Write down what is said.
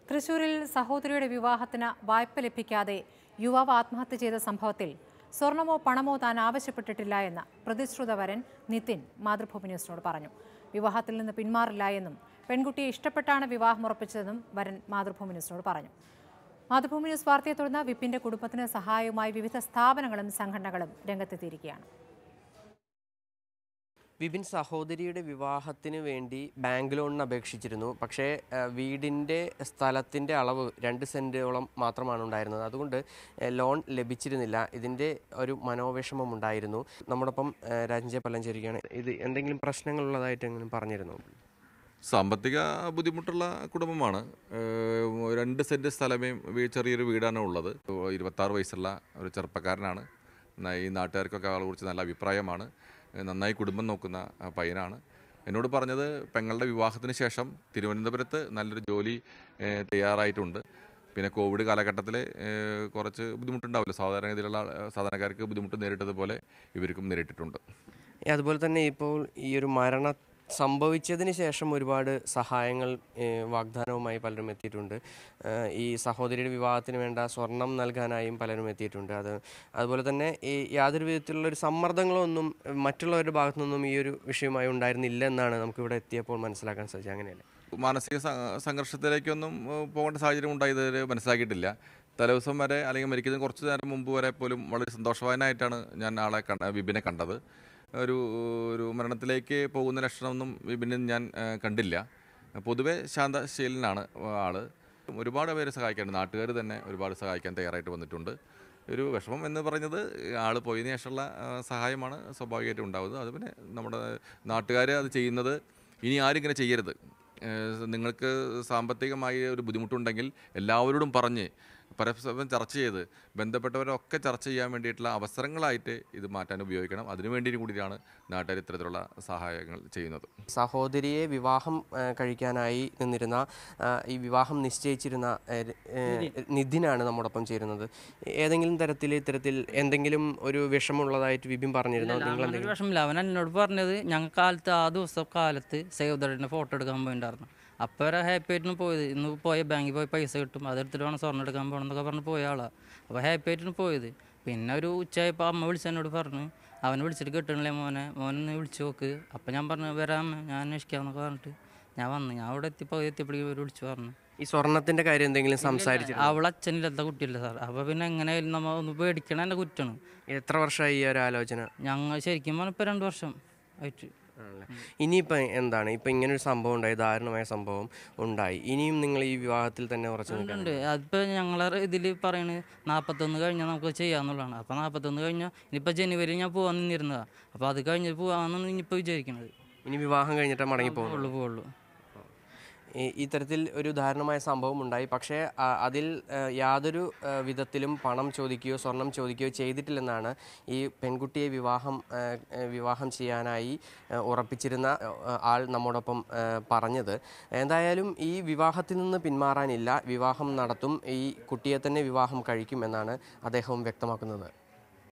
തൃശൂരിൽ സഹോദരിയുടെ വിവാഹത്തിന് വായ്പ ലഭിക്കാതെ യുവാവ് ആത്മഹത്യ ചെയ്ത സംഭവത്തിൽ സ്വർണമോ പണമോ താൻ ആവശ്യപ്പെട്ടിട്ടില്ല എന്ന് പ്രതിശ്രുത വരൻ നിതിൻ മാതൃഭൂമി ന്യൂസിനോട് പറഞ്ഞു വിവാഹത്തിൽ നിന്ന് പിന്മാറില്ല എന്നും പെൺകുട്ടിയെ ഇഷ്ടപ്പെട്ടാണ് വിവാഹം ഉറപ്പിച്ചതെന്നും വരൻ മാതൃഭൂമി ന്യൂസിനോട് പറഞ്ഞു മാതൃഭൂമി ന്യൂസ് വാർത്തയെ തുടർന്ന് വിപിന്റെ കുടുംബത്തിന് സഹായവുമായി വിവിധ സ്ഥാപനങ്ങളും സംഘടനകളും രംഗത്തെത്തിയിരിക്കുകയാണ് വിപിൻ സഹോദരിയുടെ വിവാഹത്തിന് വേണ്ടി ബാങ്ക് ലോണിന് അപേക്ഷിച്ചിരുന്നു പക്ഷേ ആ, വീടിൻ്റെ സ്ഥലത്തിൻ്റെ അളവ് രണ്ട് സെൻറ്റോളം മാത്രമാണ് ഉണ്ടായിരുന്നത് അതുകൊണ്ട് ആ, ലോൺ ലഭിച്ചിരുന്നില്ല ഇതിൻ്റെ ഒരു മനോവിഷമം ഉണ്ടായിരുന്നു നമ്മോടൊപ്പം ആ, രാജൻ പല്ലഞ്ചേരിക്കാണ് ഇത് എന്തെങ്കിലും പ്രശ്നങ്ങളുള്ളതായിട്ട് എങ്ങനെ പറഞ്ഞിരുന്നു സാമ്പത്തിക ബുദ്ധിമുട്ടുള്ള കുടുംബമാണ് ഏഹ് രണ്ട് സെൻറ്റ് സ്ഥലമേ വീ- ചെറിയൊരു വീടാണ് ഉള്ളത് ഇരുപത്താറ് വയസ്സുള്ള ഒരു ചെറുപ്പക്കാരനാണ് ന- ഈ നാട്ടുകാർക്കൊക്കെ ആളെ കുറിച്ച് നല്ല അഭിപ്രായമാണ് ഏഹ് നന്നായി കുടുംബം നോക്കുന്ന ആ, പയ്യനാണ് എന്നോട് പറഞ്ഞത് പെങ്ങളുടെ വിവാഹത്തിന് ശേഷം തിരുവനന്തപുരത്ത് നല്ലൊരു ജോലി ഏഹ് തയ്യാറായിട്ടുണ്ട് പിന്നെ കോവിഡ് കാലഘട്ടത്തിൽ കുറച്ച് ബുദ്ധിമുട്ടുണ്ടാവില്ല സാധാരണഗതിയിലുള്ള ആ, സാധാരണക്കാർക്ക് ബുദ്ധിമുട്ട് നേരിട്ടതുപോലെ ഇവർക്കും നേരിട്ടിട്ടുണ്ട് ഏ, അതുപോലെ തന്നെ ഇപ്പോൾ ഈ ഒരു മരണ സംഭവിച്ചതിന് ശേഷം ഒരുപാട് സഹായങ്ങൾ ഏ, വാഗ്ദാനവുമായി പലരും എത്തിയിട്ടുണ്ട് ഏ, ഈ സഹോദരിയുടെ വിവാഹത്തിന് വേണ്ട സ്വർണം നൽകാനായും പലരും എത്തിയിട്ടുണ്ട് അത് അതുപോലെ തന്നെ ഈ യാതൊരു വിധത്തിലുള്ള ഒരു സമ്മർദ്ദങ്ങളൊന്നും മറ്റുള്ളവരുടെ ഭാഗത്തു നിന്നും ഈ ഒരു വിഷയമായി ഉണ്ടായിരുന്നില്ല എന്നാണ് നമുക്കിവിടെ എത്തിയപ്പോൾ മനസ്സിലാക്കാൻ സാധിച്ചത് അങ്ങനെയല്ലേ മാനസിക സ- സംഘർഷത്തിലേക്കൊന്നും ഏഹ്, പോകേണ്ട സാഹചര്യം ഉണ്ടായത് മനസ്സിലാക്കിയിട്ടില്ല തലേദിവസം വരെ അല്ലെങ്കിൽ മരിക്കുന്നതിന് കുറച്ച് നേരം മുമ്പ് വരെ പോലും വളരെ സന്തോഷവാനായിട്ടാണ് ഞാൻ ആളെ കണ്ട വിപിനെ കണ്ടത് ഒരു ഒരു മരണത്തിലേക്ക് പോകുന്ന ലക്ഷണമൊന്നും വിപിനിൽ ഞാൻ ഏഹ്, കണ്ടില്ല പൊതുവെ ശാന്തശീലനാണ് ആള് ഒരുപാട് പേരെ സഹായിക്കാനുണ്ട് നാട്ടുകാർ തന്നെ ഒരുപാട് സഹായിക്കാൻ തയ്യാറായിട്ട് വന്നിട്ടുണ്ട് ഒരു വിഷമം എന്ന് പറയുന്നത് ആൾ പോയതിനു ശേഷമുള്ള ആ, സഹായമാണ് സ്വാഭാവികമായിട്ടും ഉണ്ടാവുന്നത് അത് പിന്നെ നമ്മുടെ നാട്ടുകാർ അത് ചെയ്യുന്നത് ഇനി ആരും ഇങ്ങനെ ചെയ്യരുത് ഏഹ് നിങ്ങൾക്ക് സാമ്പത്തികമായി ഒരു ബുദ്ധിമുട്ടുണ്ടെങ്കിൽ എല്ലാവരോടും പറഞ്ഞ് പരസ്പരം ചർച്ച ചെയ്ത് ബന്ധപ്പെട്ടവരൊക്കെ ചർച്ച ചെയ്യാൻ വേണ്ടിയിട്ടുള്ള അവസരങ്ങളായിട്ട് ഇത് മാറ്റാൻ ഉപയോഗിക്കണം അതിനു വേണ്ടി കൂടിയാണ് നാട്ടുകാർ ഇത്തരത്തിലുള്ള സഹായങ്ങൾ ചെയ്യുന്നത് സഹോദരിയെ വിവാഹം ആ, കഴിക്കാനായി നിന്നിരുന്ന ആ, ഈ വിവാഹം നിശ്ചയിച്ചിരുന്ന ആ, ര- ഏ, നിതിനാണ് നമ്മോടൊപ്പം ചേരുന്നത് ഏതെങ്കിലും തരത്തിൽ ഇത്തരത്തിൽ എന്തെങ്കിലും ഒരു വിഷമമുള്ളതായിട്ട് വിപിൻ പറഞ്ഞിരുന്നോ നിങ്ങൾ അങ്ങനെ ഒരു വിഷമില്ല അവൻ എന്നോട് പറഞ്ഞത് ഞങ്ങൾ കാലത്ത് ആ ദിവസം കാലത്ത് സേവ് ദളിൻ്റെ ഫോട്ടോ എടുക്കാൻ പോയിണ്ടായിരുന്നു അപ്പോൾ വരെ ഹാപ്പി ആയിട്ടാണ് പോയത് ഇന്ന് പോയ ബാങ്കിൽ പോയി പൈസ കിട്ടും അതെടുത്തിട്ട് വേണം സ്വർണ്ണം എടുക്കാൻ പോകണം എന്നൊക്കെ പറഞ്ഞ് പോയ ആളാണ് അപ്പോൾ ഹാപ്പി ആയിട്ടാണ് പോയത് പിന്നെ ഒരു ഉച്ചയായപ്പോൾ അമ്മ വിളിച്ച് എന്നോട് പറഞ്ഞു അവനെ വിളിച്ചിട്ട് കിട്ടണില്ലേ മോനെ മോനൊന്ന് വിളിച്ച് നോക്ക് അപ്പം ഞാൻ പറഞ്ഞു വരാം അമ്മ ഞാൻ അന്വേഷിക്കാമെന്നൊക്കെ പറഞ്ഞിട്ട് ഞാൻ വന്നു ഞാൻ അവിടെ എത്തിയപ്പോൾ എത്തിയപ്പോഴേക്കും ഇവർ വിളിച്ച് പറഞ്ഞു ഈ സ്വർണത്തിന്റെ കാര്യം എന്തെങ്കിലും സംസാരിച്ചു അവൾ അച്ഛനില്ലാത്ത കുട്ടിയല്ല സാർ അപ്പോൾ പിന്നെ എങ്ങനെയായാലും നമ്മൾ ഒന്ന് പേടിക്കണ എൻ്റെ കുറ്റമാണ് എത്ര വർഷമായി ഈ ഒരു ആലോചന ഞങ്ങൾ ശരിക്കും പറഞ്ഞാൽ ഇപ്പോൾ രണ്ട് വർഷം ആയിട്ട് ആണല്ലേ. ഇനിയിപ്പോൾ എന്താണ് ഇപ്പം ഇങ്ങനെ ഒരു സംഭവം ഉണ്ടായി ദാരുണമായ സംഭവം ഉണ്ടായി ഇനിയും നിങ്ങൾ ഈ വിവാഹത്തിൽ തന്നെ ഉറച്ചു നിൽക്കണം ഉണ്ട് അതിപ്പോൾ ഞങ്ങളെ ഇതിൽ പറയണത് നാൽപ്പത്തൊന്ന് കഴിഞ്ഞാൽ നമുക്ക് ചെയ്യാന്നുള്ളതാണ് അപ്പോൾ നാൽപ്പത്തൊന്ന് കഴിഞ്ഞാൽ ഇനിയിപ്പോൾ ജനുവരി ഞാൻ പോകാൻ നിന്നിരുന്നതാണ് അപ്പോൾ അത് കഴിഞ്ഞ് പോകാമെന്നാണ് ഇനിയിപ്പോൾ വിചാരിക്കണത് ഇനി വിവാഹം കഴിഞ്ഞിട്ട് മടങ്ങി പോകും പോകുള്ളൂ പോകുള്ളൂ ഈ- ഇത്തരത്തിൽ ഒരു ദാരുണമായ സംഭവം ഉണ്ടായി പക്ഷേ ആ, അതിൽ ആ, യാതൊരു ആ, വിധത്തിലും പണം ചോദിക്കുകയോ സ്വർണം ചോദിക്കുകയോ ചെയ്തിട്ടില്ലെന്നാണ് ഈ പെൺകുട്ടിയെ വിവാഹം ആ, ആ, വിവാഹം ചെയ്യാനായി ആ, ഉറപ്പിച്ചിരുന്ന ആ, ആൾ നമ്മോടൊപ്പം ആ, പറഞ്ഞത് എന്തായാലും ഈ വിവാഹത്തിൽ നിന്ന് പിന്മാറാനില്ല വിവാഹം നടത്തും ഈ കുട്ടിയെ തന്നെ വിവാഹം കഴിക്കും എന്നാണ് അദ്ദേഹവും വ്യക്തമാക്കുന്നത്